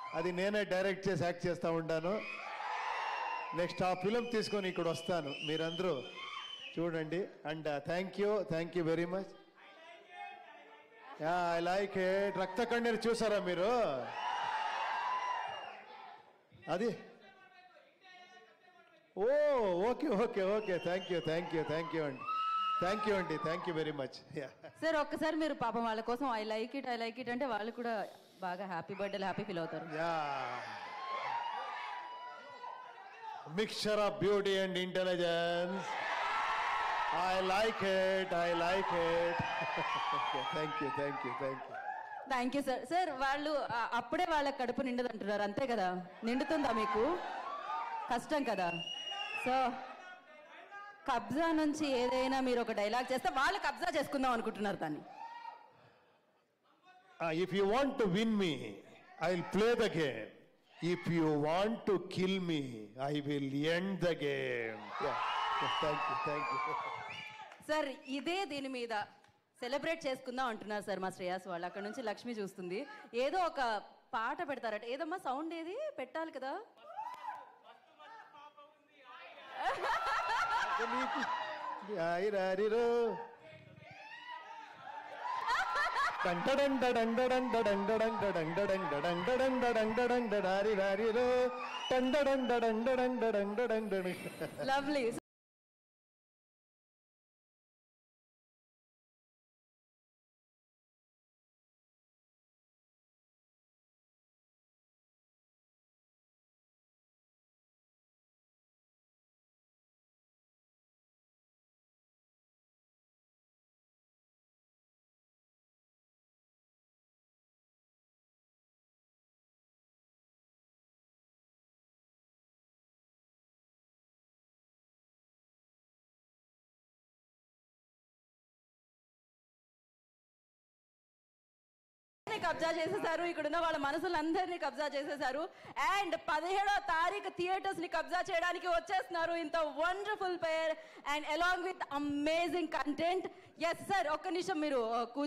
అది నేనే డైరెక్ట్ చేసి యాక్ట్ చేస్తూ ఉంటాను నెక్స్ట్ ఆ ఫిలిం తీసుకొని ఇక్కడ వస్తాను మీరందరూ చూడండి and thank you thank you very much I like it Raktha Kanneeru చూసారా మీరు అది ఓ okay okay okay thank you thank you thank you అండి థ్యాంక్ యూ అండి thank you very much sir ఒక్కసారి మీరు పాపం వాళ్ళ కోసం I like it I like it అంటే వాళ్ళు కూడా బాగా హ్యాపీ బర్త్డే హ్యాపీ ఫీల్ అవుతారు yeah mixture of beauty and intelligence I like it I like it thank you thank you thank you thank you sir sir వాళ్ళు ఆ, అప్పుడే వాళ్ళ కడుపు నిండదు అంటున్నారు అంతే కదా నిండుతుందా మీకు కష్టం కదా సో కబ్జా నుంచి ఏదైనా మీరు ఒక డైలాగ్ చేస్తే వాళ్ళు కబ్జా చేసుకుందాం అనుకుంటున్నారు దాన్ని if you want to win me I will play the game if you want to kill me I will end the game thank you thank you sir ఇదే దీని మీద సెలబ్రేట్ చేసుకుందాం అంటున్నారు సార్ మా శ్రేయాస్ వాళ్ళు అక్కడ నుంచి లక్ష్మి చూస్తుంది ఏదో ఒక పాట పెడతారట ఏదమ్మా సౌండ్ ఏది పెట్టాలి కదా నీకు రారిరో లవ్లీ కబ్జా చేసేసారు ఇక్కడ ఉన్న వాళ్ళ మనసులందరినీ కబ్జా చేసేసారు అండ్ పదిహేడో తారీఖు థియేటర్స్ ని కబ్జా చేయడానికి వచ్చేస్తున్నారు ఇంత wonderful pair and along with amazing content yes sir ఒక్క నిమిషం మీరు uh,